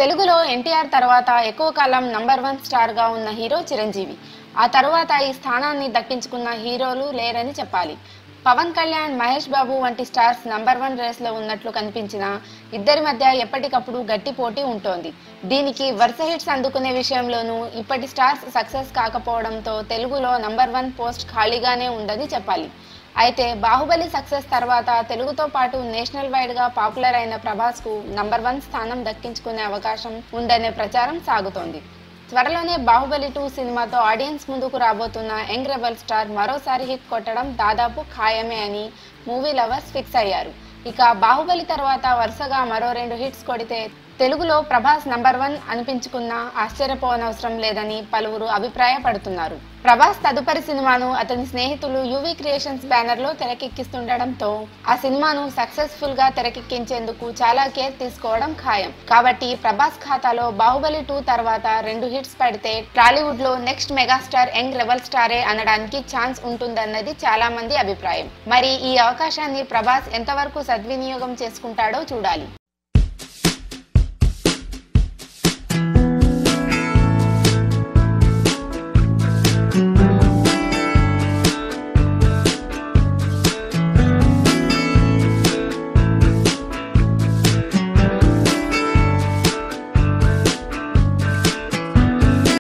తెలుగులో ఎన్టీఆర్ తర్వాత ఎక్కువ కాలం నంబర్ వన్ స్టార్గా ఉన్న హీరో చిరంజీవి ఆ తరువాత ఈ స్థానాన్ని దక్కించుకున్న హీరోలు లేరని చెప్పాలి పవన్ కళ్యాణ్ మహేష్ బాబు వంటి స్టార్స్ నంబర్ వన్ రేస్లో ఉన్నట్లు కనిపించినా ఇద్దరి మధ్య ఎప్పటికప్పుడు గట్టి పోటీ ఉంటోంది దీనికి వరుస హిట్స్ అందుకునే విషయంలోనూ ఇప్పటి స్టార్స్ సక్సెస్ కాకపోవడంతో తెలుగులో నంబర్ వన్ పోస్ట్ ఖాళీగానే ఉందని చెప్పాలి అయితే బాహుబలి సక్సెస్ తర్వాత తెలుగుతో పాటు నేషనల్ వైడ్ గా పాపులర్ అయిన ప్రభాస్ కు నంబర్ వన్ స్థానం దక్కించుకునే అవకాశం ఉందనే ప్రచారం సాగుతోంది త్వరలోనే బాహుబలి టూ సినిమాతో ఆడియన్స్ ముందుకు రాబోతున్న యంగ్ రెబల్ స్టార్ మరోసారి హిట్ కొట్టడం దాదాపు ఖాయమే అని మూవీ లవర్స్ ఫిక్స్ అయ్యారు ఇక బాహుబలి తర్వాత వరుసగా మరో రెండు హిట్స్ కొడితే తెలుగులో ప్రభాస్ నంబర్ వన్ అనిపించుకున్నా ఆశ్చర్యపోనవసరం లేదని పలువురు అభిప్రాయపడుతున్నారు ప్రభాస్ తదుపరి సినిమాను అతని స్నేహితులు యువి క్రియేషన్స్ బ్యానర్ లో తెరకెక్కిస్తుండటంతో ఆ సినిమాను సక్సెస్ఫుల్ గా తెరకెక్కించేందుకు చాలా కేర్ తీసుకోవడం ఖాయం కాబట్టి ప్రభాస్ ఖాతాలో బాహుబలి టూ తర్వాత రెండు హిట్స్ పడితే టాలీవుడ్ లో నెక్స్ట్ మెగాస్టార్ యంగ్ రెబల్ స్టారే అనడానికి ఛాన్స్ ఉంటుందన్నది చాలా మంది అభిప్రాయం మరి ఈ అవకాశాన్ని ప్రభాస్ ఎంతవరకు సద్వినియోగం చేసుకుంటాడో చూడాలి